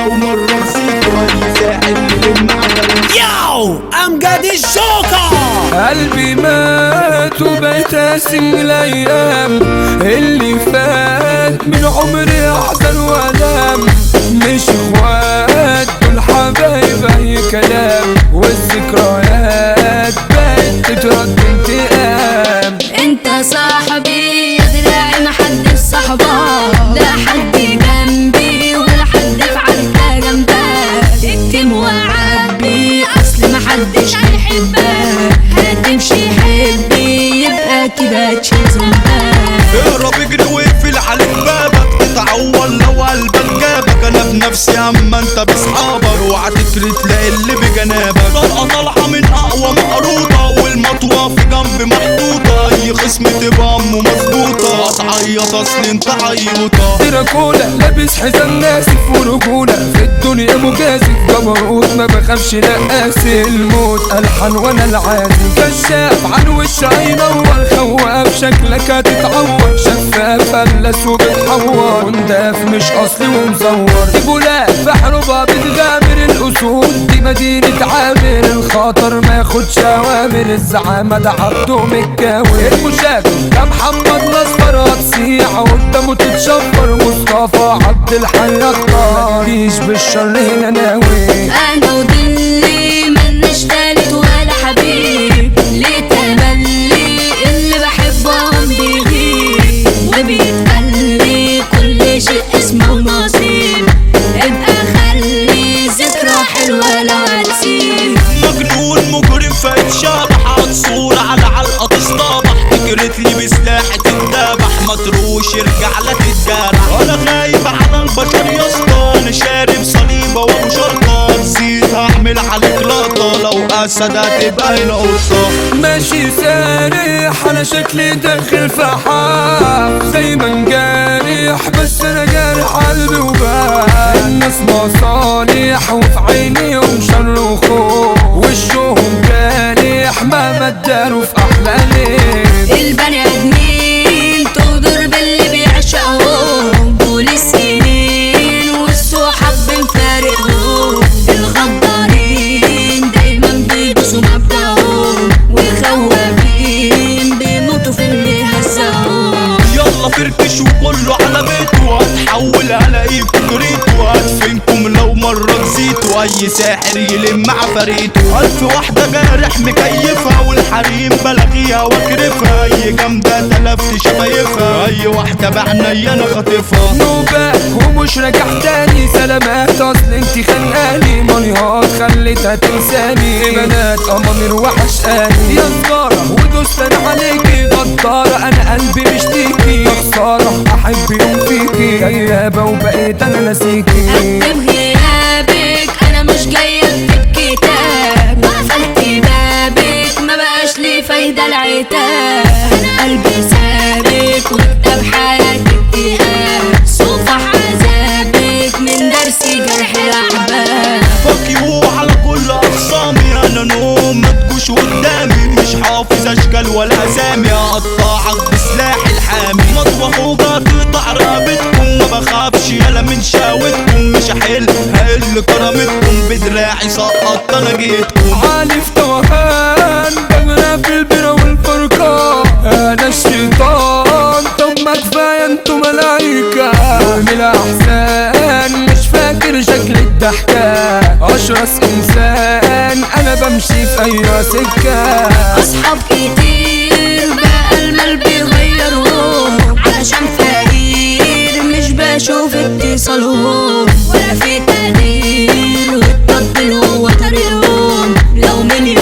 لو مرة نسيته اي ساحر يلم عفاريته ياو امجد الجوكر قلبي مات وبقيت اسم الايام اللي فات من عمري احزن والام مش اخوات دول حبايب اي كلام والذكريات بقت تترد انتقام انت صاحبي يا دراعي محدش صاحبك لا حد جنبي ولا حد في عركة جنبك اكتم وعبي اصل محدش هيحبك هتمشي حبي يبقى كده تشيل ذنبك اهرب اجري واقفل عليك بابك تتعور لو قلبك جابك انا بنفسي اما انت باصحابك اوعى تجري تلاقي اللي بجنابك طلقه طالعه من اقوى مقروطه والمطوه في جنب محطوطه اي خصم تبقى امه مظبوطه هتعيط اصل انت عيوطه دراكولا لابس حزام ناسف ورجولة في الدنيا مجازف جبروت ما بخافش نقاسي الموت ألحن وانا العازف كشاف عن وش هينور خواف شكلك هتتعور شفاف فلس وبتحور ونداف مش اصلي ومزور دي بولاد في حروبها بتغامر الاسود دي مدينة عامر الخاطر ما ياخدش اوامر الزعامة ده عبده متجاور المشاكل ده محمد نصر هتصيع قدامه تتشفر مصطفى عبد الحي اختار ماليش بالشر هنا ناوي انا ودلي منش تالت ولا حبيب ليه تملي اللي بحبهم بيغيب وبيتقلي كل شيء اسمه نصيب ابقى خلي ذكرى حلوة لو هتسيب مجنون مجرم فاتشبح عصور على علقه تصطبح جريت لي بسلاحي تتذبح مطروش ارجع لا تتجرح انا خايف على البشر يا اسطى انا شارب صليبه وابو شرطه نسيت هعمل عليك لقطه لو اسد هتبقى هنا قطه ماشي سارح انا شكلي داخل في حاف دايما جارح بس انا جارح قلبي وباح الناس مصالح وفي عينيهم شر وخوف وشهم جارح ما اداروا في احلامي البني ادمين تغدر باللي بيعشقهم طول السنين والصحاب بنفارقهم الغدارين دايما بيبصوا مبدأهم والخوافين بيموتوا في اللي هزهم يلا فركش وكله على بيته هتحول الاقيكوا جريتوا هدفنكم لو مرة نسيتوا اي ساحر يلم عفاريته الف واحدة جارح مكيفها والحريم بلاغيها واكرفها اي جامدة تلفت شفايفها اي واحدة بعناية انا خاطفها نوبة ومش راجع تاني سلامات اصل انت خانقاني مانيهات خليتها تنساني بنات امامير وحشقاني يا سجارة ودوست انا عليكي غدارة انا قلبي مشتيكي خسارة احب يوم فيكي كيابة وبقيت انا ناسيكي قدم غيابك انا مش جاية اكتب كتاب وقفلت بابك ما بقاش لي فايدة العتاب انا قلبي سابك وكتاب حياتي اكتئاب صفح عذابك من درسي جرح الاحباب فاك يو على كل اقسامي انا نوم ما تجوش قدامي مش حافظ اشكال ولا اسامي اقطعك بسلاحي الحامي مطوى خوجة تقطع رقبتكم ما بخافش يلا من شاوتكم مش هحل هقل كرامتكم بدراعي سقطت انا جيتكم عالي في توهان بغرق في البرا والفرقان انا الشيطان طب ما كفايه انتوا ملايكة من الاحزان مش فاكر شكل الضحكة اشرس انسان انا بمشي في اي سكة اصحاب كتير بقى المال بيغيرهم علشان فقير مش بشوف اتصالهم ولا في تقدير والتطبيل هو طريقهم لو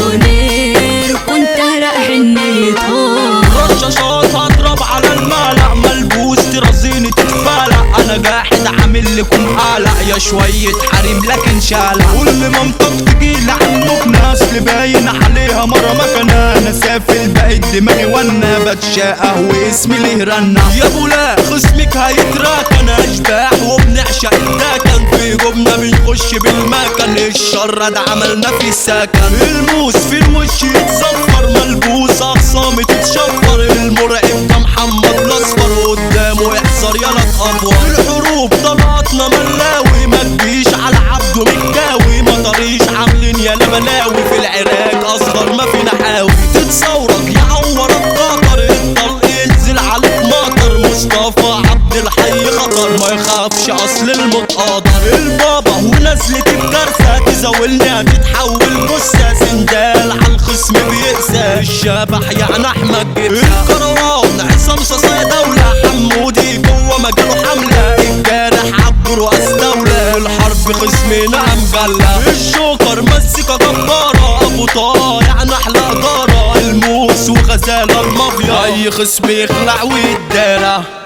مليونير كنت هرق حنيتهم رشاشات هضرب على المالع ملبوس ترازيني تتفالع انا جاحد عامل لكم قلق يا شوية حريم لكن شالع كل منطق تجيلي عنك ناس اللي باين عليها مرة مكانها انا سافل بقيت دماغي وانا بتشاقه واسمي ليه رنة يا بولا خصمك هيتراك انا اشباح وبنعشق الدكن في جبنا بنخش بالمكان الشر ده عملنا في السكن الموس في الوش يتصفر ملبوس اخصامي تتشفر المرعب ده محمد الاصفر قدامه يحصر يلا تقفر الحروب طلعتنا ملاوي ما تجيش على بلاوي في العراق اصغر ما في نحاوي تتصورك يعور القطر الطلق ينزل عليك مطر مصطفى عبد الحي خطر ما يخافش اصل المتقاضر البابا ونزلة الكارثة تزاولني هتتحول جثة سندال على الخصم بيقسى الشبح يعني احمد جبسة الكروان عصام صاصا دولة حمودي جوه مجاله حملة الجارح عبد رؤاس دولة الحرب خصمنا مجلة الجوكر مسكة جبارة ابو طه يعني احلى جارة الموس وغزالة المافيا اي خصم يخلع ويتدارى